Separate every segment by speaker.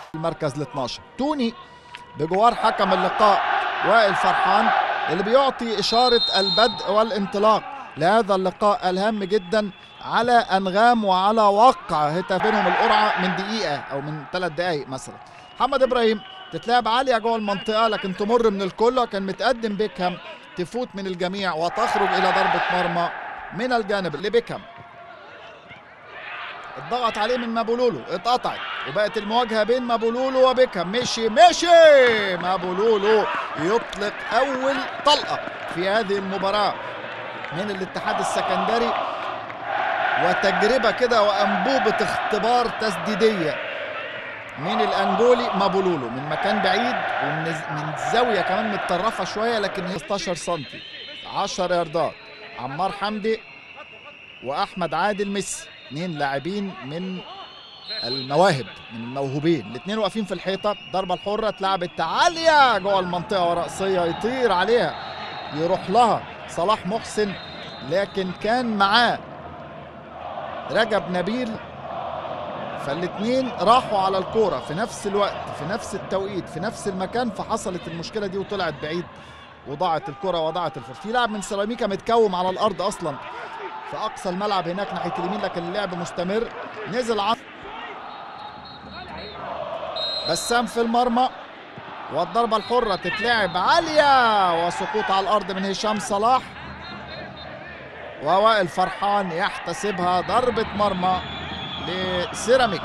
Speaker 1: المركز ال 12 توني بجوار حكم اللقاء وائل فرحان اللي بيعطي إشارة البدء والانطلاق لهذا اللقاء الهام جدا على أنغام وعلى وقع هتف بينهم القرعة من دقيقة أو من ثلاث دقايق مثلا محمد إبراهيم تتلعب عالية جوه المنطقة لكن تمر من الكل وكان متقدم بيكهام تفوت من الجميع وتخرج إلى ضربة مرمى من الجانب لبيكهام الضغط عليه من مابولولو اتقطعت وبقت المواجهه بين مابولولو وبيكهام مشي مشي مابولولو يطلق اول طلقه في هذه المباراه من الاتحاد السكندري وتجربه كده وانبوبه اختبار تسديديه من الانجولي مابولولو من مكان بعيد ومن من زاويه كمان متطرفه شويه لكن هي 16 سم 10 ياردات عمار حمدي واحمد عادل ميسي اثنين لاعبين من المواهب من الموهوبين الاثنين واقفين في الحيطه الضربه الحره اتلعبت عاليه جوه المنطقه وراسيه يطير عليها يروح لها صلاح محسن لكن كان معاه رجب نبيل فالاثنين راحوا على الكوره في نفس الوقت في نفس التوقيت في نفس المكان فحصلت المشكله دي وطلعت بعيد وضاعت الكره وضاعت الفرصه في لاعب من سيراميكا متكوم على الارض اصلا في اقصى الملعب هناك ناحيه اليمين لكن اللعب مستمر نزل عن بسام في المرمى والضربه الحره تتلعب عاليه وسقوط على الارض من هشام صلاح ووائل فرحان يحتسبها ضربه مرمى لسيراميك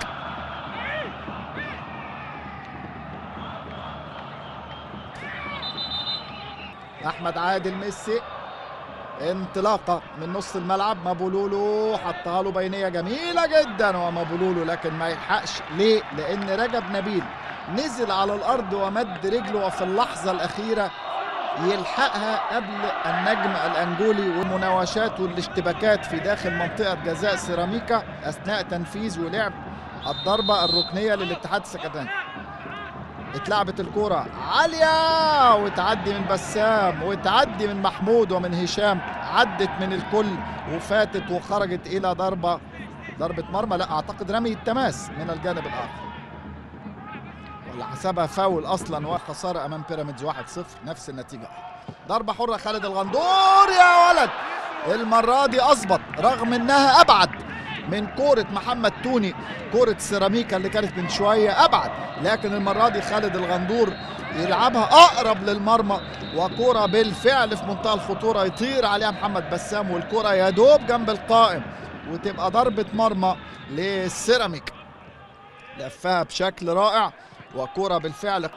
Speaker 1: احمد عادل ميسي انطلاقه من نص الملعب مابولولو حطها له بينيه جميله جدا ومابولولو لكن ما يلحقش ليه؟ لان رجب نبيل نزل على الارض ومد رجله وفي اللحظه الاخيره يلحقها قبل النجم الانجولي والمناوشات والاشتباكات في داخل منطقه جزاء سيراميكا اثناء تنفيذ ولعب الضربه الركنيه للاتحاد السكندري اتلعبت الكرة عالية وتعدي من بسام وتعدي من محمود ومن هشام عدت من الكل وفاتت وخرجت إلى ضربة ضربة مرمى لا أعتقد رمي التماس من الجانب الآخر ولا حسبها فاول أصلا وخسارة أمام بيراميدز 1-0 نفس النتيجة ضربة حرة خالد الغندور يا ولد المرة دي أظبط رغم إنها أبعد من كورة محمد توني كورة سيراميكا اللي كانت من شوية أبعد لكن المرة دي خالد الغندور يلعبها أقرب للمرمى وكرة بالفعل في منتهى الخطورة يطير عليها محمد بسام والكرة يا دوب جنب القائم وتبقى ضربة مرمى للسيراميك لفها بشكل رائع وكرة بالفعل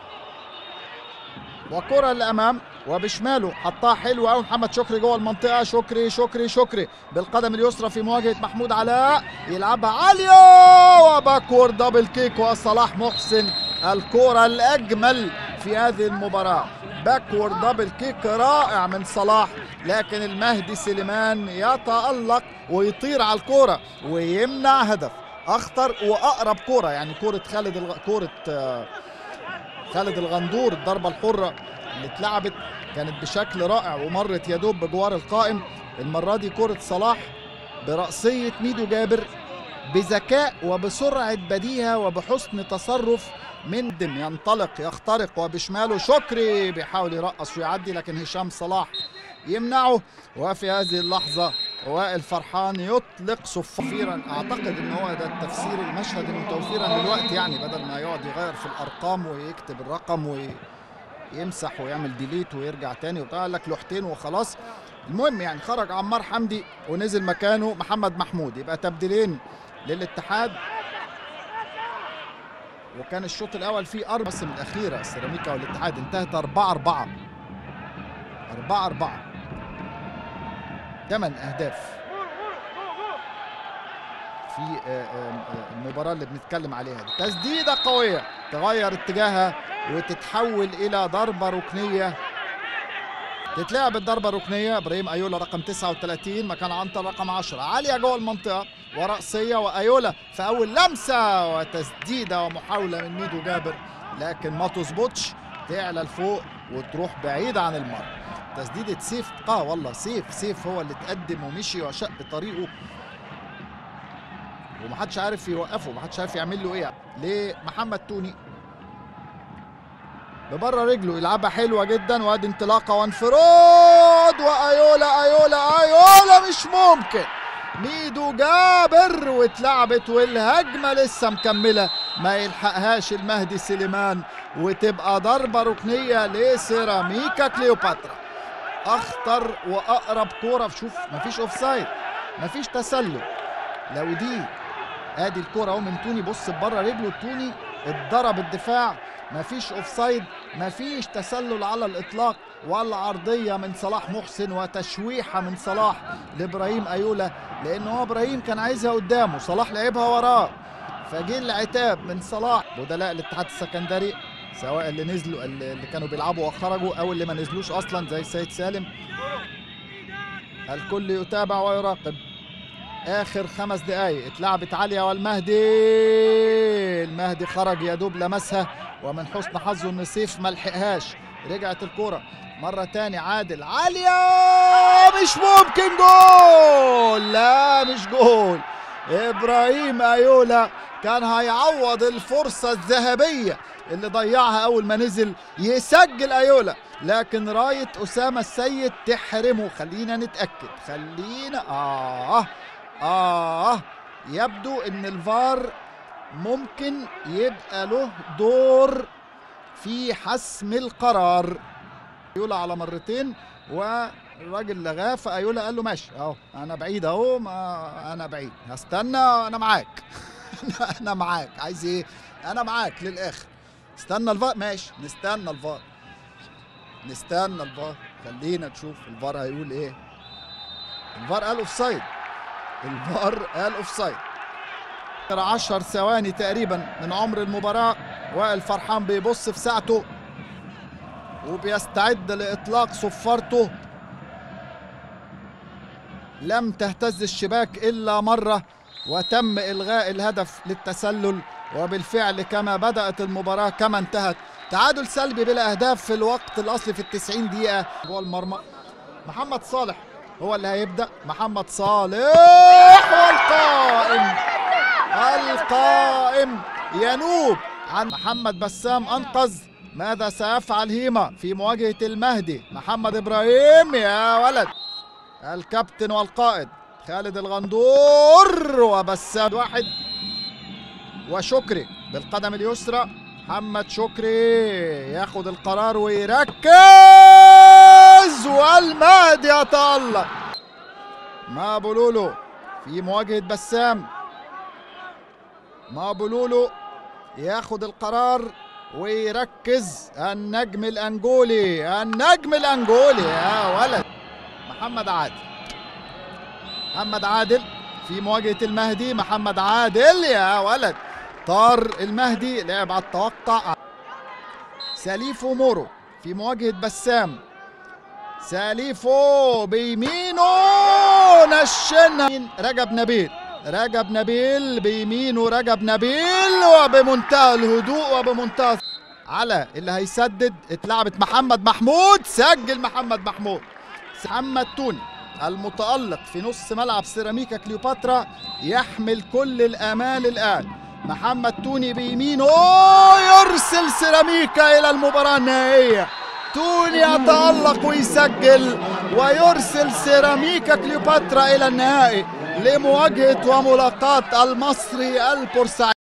Speaker 1: وكرة للأمام وبشماله حطها حلو قوي محمد شكري جوه المنطقه شكري شكري شكري بالقدم اليسرى في مواجهه محمود علاء يلعبها عاليه وباكورد دبل كيك وصلاح محسن الكره الاجمل في هذه المباراه باكورد دبل كيك رائع من صلاح لكن المهدي سليمان يتالق ويطير على الكوره ويمنع هدف اخطر واقرب كوره يعني كوره خالد الغ... كوره خالد الغندور الضربه الحره اللي اتلعبت كانت بشكل رائع ومرت يا دوب بجوار القائم المره دي كره صلاح براسيه ميدو جابر بذكاء وبسرعه بديهه وبحسن تصرف من دم ينطلق يخترق وبشماله شكري بيحاول يرقص ويعدي لكن هشام صلاح يمنعه وفي هذه اللحظه وائل فرحان يطلق صفيرا اعتقد ان هو ده التفسير المشهد انه توفيرا للوقت يعني بدل ما يقعد يغير في الارقام ويكتب الرقم وي يمسح ويعمل ديليت ويرجع تاني وبتاع لك لوحتين وخلاص المهم يعني خرج عمار حمدي ونزل مكانه محمد محمود يبقى تبديلين للاتحاد وكان الشوط الاول فيه اربع بس من الاخيره السيراميكا والاتحاد انتهت 4 4 4 4 ثمان اهداف في المباراه اللي بنتكلم عليها دي تسديده قويه تغير اتجاهها وتتحول الى ضربه ركنيه تتلعب الضربه الركنيه ابراهيم ايولا رقم 39 مكان عنتر رقم 10 عاليه جوه المنطقه وراسيه وايولا في اول لمسه وتسديده ومحاوله من ميدو جابر لكن ما تظبطش تعلى لفوق وتروح بعيد عن المرمى تسديده سيف اه والله سيف سيف هو اللي تقدم ومشي وشق طريقه ومحدش عارف يوقفه محدش عارف يعمل له ايه لمحمد توني ببره رجله يلعبها حلوه جدا وادي انطلاقه وانفراد وايولا ايولا ايولا مش ممكن ميدو جابر واتلعبت والهجمه لسه مكمله ما يلحقهاش المهدي سليمان وتبقى ضربه ركنيه لسيراميكا كليوباترا اخطر واقرب كوره شوف مفيش اوفسايد مفيش تسلل لو دي ادي الكوره اهو من توني بص بره رجله توني اتضرب الدفاع مفيش اوفسايد مفيش تسلل على الاطلاق ولا عرضيه من صلاح محسن وتشويحه من صلاح لابراهيم ايولا لان هو ابراهيم كان عايزها قدامه صلاح لعبها وراه فجه العتاب من صلاح بدلاء الاتحاد السكندري سواء اللي نزلوا اللي كانوا بيلعبوا وخرجوا او اللي ما نزلوش اصلا زي السيد سالم الكل يتابع ويراقب اخر خمس دقايق اتلعبت عاليه والمهدي المهدي خرج يا دوب لمسها ومن حسن حظه ان سيف ما لحقهاش رجعت الكرة مرة تاني عادل عالية مش ممكن جول لا مش جول ابراهيم ايولا كان هيعوض الفرصة الذهبية اللي ضيعها اول ما نزل يسجل ايولا لكن راية اسامة السيد تحرمه خلينا نتأكد خلينا اه اه يبدو ان الفار ممكن يبقى له دور في حسم القرار ايولا على مرتين والراجل لغاه فايولا قال له ماشي اهو انا بعيد اهو ما انا بعيد هستنى انا معاك انا معاك عايز ايه انا معاك للاخر استنى الفار ماشي نستنى الفار نستنى الفار خلينا نشوف الفار هيقول ايه الفار قال اوفسايد الفار قال اوفسايد 10 ثواني تقريبا من عمر المباراة وائل فرحان بيبص في ساعته وبيستعد لإطلاق صفارته لم تهتز الشباك إلا مرة وتم إلغاء الهدف للتسلل وبالفعل كما بدأت المباراة كما انتهت تعادل سلبي بلا أهداف في الوقت الأصلي في التسعين دقيقة جوه المرمى محمد صالح هو اللي هيبدأ محمد صالح والقائم القائم ينوب عن محمد بسام انقذ ماذا سيفعل هيما في مواجهه المهدي محمد ابراهيم يا ولد الكابتن والقائد خالد الغندور وبسام واحد وشكري بالقدم اليسرى محمد شكري ياخد القرار ويركز والمهدي يتألق ما بولولو في مواجهه بسام ما بولولو ياخد القرار ويركز النجم الانجولي النجم الانجولي يا ولد محمد عادل محمد عادل في مواجهة المهدي محمد عادل يا ولد طار المهدي لعب على التوقع ساليفو مورو في مواجهة بسام ساليفو بيمينه نشنا رجب نبيل رجب نبيل بيمينه رجب نبيل وبمنتهى الهدوء وبمنتهى على اللي هيسدد اتلعبت محمد محمود سجل محمد محمود محمد توني المتألق في نص ملعب سيراميكا كليوباترا يحمل كل الآمال الآن محمد توني بيمينه يرسل سيراميكا إلى المباراة النهائية توني يتألق ويسجل ويرسل سيراميكا كليوباترا إلى النهائي لمواجهة وملاقاة المصري البورسعيدي